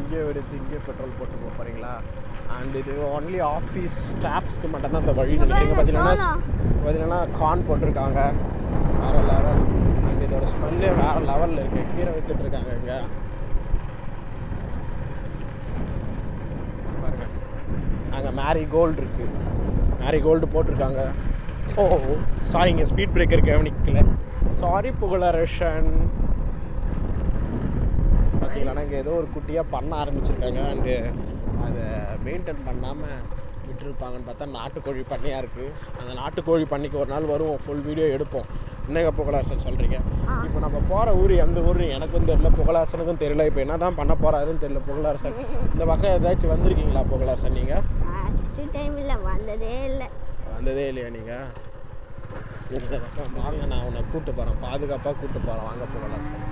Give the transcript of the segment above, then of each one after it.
இங்கே எடுத்து இங்கே பெட்ரோல் போட்டு போக போகிறீங்களா அண்ட் இது ஒன்லி ஆஃபீஸ் ஸ்டாஃப்ஸ்க்கு மட்டும்தான் அந்த வழி நினைக்கிறீங்க பார்த்தீங்கன்னா பார்த்தீங்கன்னா கார்ன் போட்டிருக்காங்க வேறு லெவல் அண்ட் இதோட ஸ்மெல்லே வேறு லெவலில் இருக்குது கீரை வித்துட்டு இருக்காங்க இங்கே பாருங்க அங்கே மேரி கோல்டு இருக்கு மேரி கோல்டு போட்டிருக்காங்க ஓ சாரிங்க ஸ்பீட் பிரேக்கர் கவனிக்கல சாரி புகழரசன் பார்த்தீங்களா இங்கே ஏதோ ஒரு குட்டியாக பண்ண ஆரம்பிச்சிருக்காங்க அண்டு அதை மெயின்டைன் பண்ணாமல் விட்டுருப்பாங்கன்னு பார்த்தா நாட்டுக்கோழி பண்ணையாக இருக்குது அந்த நாட்டுக்கோழி பண்ணைக்கு ஒரு நாள் வருவோம் ஃபுல் வீடியோ எடுப்போம் என்னங்க புகழாசன் சொல்கிறீங்க இப்போ நம்ம போகிற ஊர் எந்த ஊர் எனக்கும் தெரியல புகழாசனுக்கும் தெரியல இப்போ என்ன தான் பண்ண போகிறாருன்னு தெரியல புகழாசன் இந்த பக்கம் ஏதாச்சும் வந்திருக்கீங்களா புகழாசன் நீங்கள் ஃபஸ்ட்டு டைம் இல்லை வந்ததே இல்லை வந்ததே இல்லையா நீங்கள் இந்த பக்கம் வாங்க நான் உன்னை கூட்டு போகிறேன் பாதுகாப்பாக கூட்டு போகிறேன் வாங்க புகழாசன்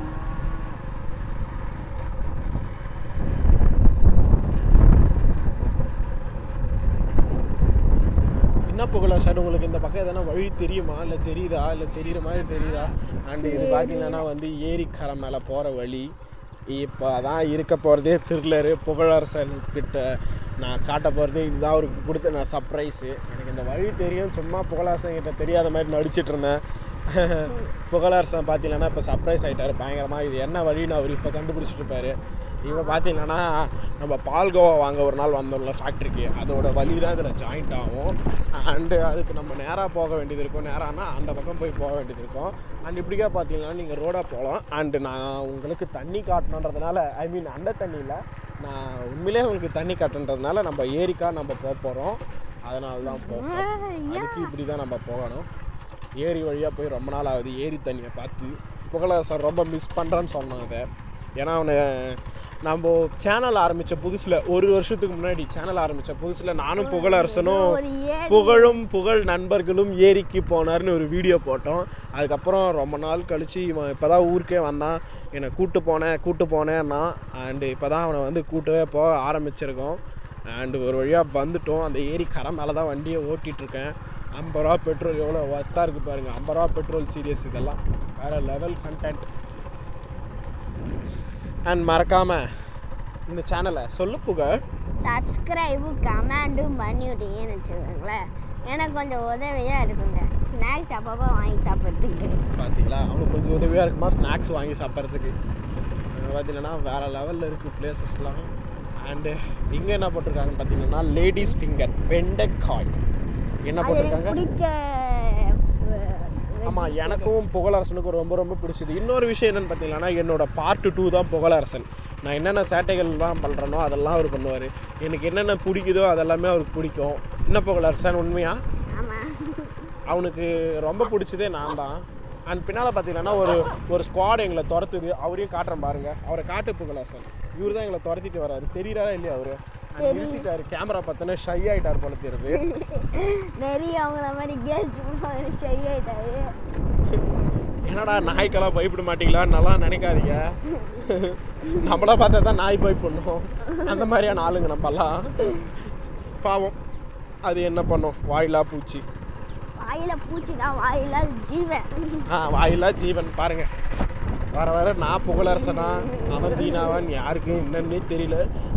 என்ன புகழாசன் உங்களுக்கு இந்த பக்கம் எதனா வழி தெரியுமா இல்லை தெரியுதா இல்லை தெரியுற மாதிரி தெரியுதா அண்ட் இது பார்த்தீங்கன்னா வந்து ஏரிக்கரை மேலே போகிற வழி இப்போ அதான் இருக்க போகிறதே திருளரு புகழரசன் கிட்ட நான் காட்ட போகிறது இதுதான் அவருக்கு கொடுத்த நான் சர்ப்ரைஸு எனக்கு இந்த வழி தெரியும் சும்மா புகழரசன் கிட்ட தெரியாத மாதிரி நடிச்சிட்டு இருந்தேன் புகழரசன் பார்த்தீங்கன்னா இப்போ சர்ப்ரைஸ் ஆகிட்டார் பயங்கரமாக இது என்ன வழின்னு அவர் இப்போ கண்டுபிடிச்சிட்டு இருப்பாரு இவன் பார்த்தீங்கன்னா நம்ம பால்கோவா வாங்க ஒரு நாள் வந்தோம்ல ஃபேக்ட்ரிக்கு அதோட வழி தான் இதில் ஜாயிண்ட் ஆகும் அண்டு அதுக்கு நம்ம நேராக போக வேண்டியது இருக்கும் நேரானா அந்த பக்கம் போய் போக வேண்டியது இருக்கும் அண்ட் இப்படிக்கா பார்த்தீங்கன்னா நீங்கள் ரோடாக போகலாம் அண்டு நான் உங்களுக்கு தண்ணி காட்டணுன்றதுனால ஐ மீன் அந்த தண்ணியில் நான் உண்மையிலே உங்களுக்கு தண்ணி காட்டுன்றதுனால நம்ம ஏரிக்கா நம்ம போக போகிறோம் அதனால தான் போகிறோம் அதுக்கு இப்படி தான் நம்ம போகணும் ஏரி வழியாக போய் ரொம்ப நாள் ஆகுது ஏரி தண்ணியை பார்த்து புகழரசன் ரொம்ப மிஸ் பண்ணுறேன்னு சொன்னான் அதை ஏன்னா அவனை நம்ம சேனல் ஆரம்பித்த புதுசில் ஒரு வருஷத்துக்கு முன்னாடி சேனல் ஆரம்பித்த புதுசில் நானும் புகழரசனும் ஒரு ஏரி புகழும் புகழ் நண்பர்களும் ஏரிக்கு போனார்னு ஒரு வீடியோ போட்டோம் அதுக்கப்புறம் ரொம்ப நாள் கழித்து இவன் இப்போ தான் ஊருக்கே வந்தான் என்னை கூட்டு போனேன் கூட்டு போனேன்னா அண்டு இப்போ தான் அவனை வந்து கூட்டவே போக ஆரம்பிச்சிருக்கோம் அண்டு ஒரு வழியாக வந்துட்டோம் அந்த ஏரி கரை மேலே தான் வண்டியை ஓட்டிகிட்டு இருக்கேன் ஐம்பது ரூபா பெட்ரோல் எவ்வளோ ஒர்த்தாக இருக்குது பாருங்கள் ஐம்பது ரூபா பெட்ரோல் சீரியஸ் இதெல்லாம் வேறு லெவல் கண்டென்ட் அண்ட் மறக்காமல் இந்த சேனலை சொல்லு புகழ் சப்ஸ்கிரைபும் கமெண்டும் பண்ணி விட்டீங்கன்னு வச்சுக்கோங்களேன் எனக்கு கொஞ்சம் உதவியாக இருக்குங்க ஸ்நாக்ஸ் அப்பப்போ வாங்கி சாப்பிட்றதுக்கு பார்த்தீங்களா அவனுக்கு கொஞ்சம் உதவியாக இருக்குமா ஸ்நாக்ஸ் வாங்கி சாப்பிட்றதுக்கு பார்த்தீங்கன்னா வேறு லெவலில் இருக்குது பிளேசஸ்லாம் அண்டு இங்கே என்ன போட்டிருக்காங்கன்னு பார்த்தீங்கன்னா லேடிஸ் ஃபிங்கர் வெண்டைக்காய் என்ன அது எனக்கு போட்டிருக்காங்க பிடிச்ச ஆமாம் எனக்கும் புகழரசனுக்கும் ரொம்ப ரொம்ப பிடிச்சது இன்னொரு விஷயம் என்னென்னு பார்த்தீங்கன்னா என்னோட பார்ட் டூ தான் புகழரசன் நான் என்னென்ன சேட்டைகள்லாம் பண்ணுறேனோ அதெல்லாம் அவர் பண்ணுவார் எனக்கு என்னென்ன பிடிக்குதோ அதெல்லாமே அவருக்கு பிடிக்கும் என்ன புகழரசன் உண்மையா ஆமாம் அவனுக்கு ரொம்ப பிடிச்சதே நான் தான் அண்ட் பின்னால் பார்த்தீங்கன்னா ஒரு ஒரு ஸ்குவாட் எங்களை துரத்துது அவரையும் காட்டுறேன் பாருங்க அவரை காட்டு புகழாசன் இவர் தான் எங்களை துரத்திட்டு வராரு தெரியுறாரா இல்லையா அவரு அண்ட் நிறுத்திட்டாரு கேமரா பார்த்தோன்னா ஷை ஆயிட்டார் போல தெரியுது நிறைய அவங்கள மாதிரி கேர்ள்ஸ் ஷை ஆயிட்டாரு என்னடா நாய்க்கெல்லாம் பயப்பட மாட்டீங்களா நல்லா நினைக்காதீங்க நம்மள பார்த்தா தான் நாய் பயப்படணும் அந்த மாதிரியான ஆளுங்க நம்மலாம் பாவம் அது என்ன பண்ணும் வாயிலா பூச்சி வாயில பூச்சி தான் வாயில ஜீவன் ஆ வாயிலா ஜீவன் பாருங்க வர வர நான் புகழரசனா அவன் தீனாவான் யாருக்கும் என்னன்னே தெரியல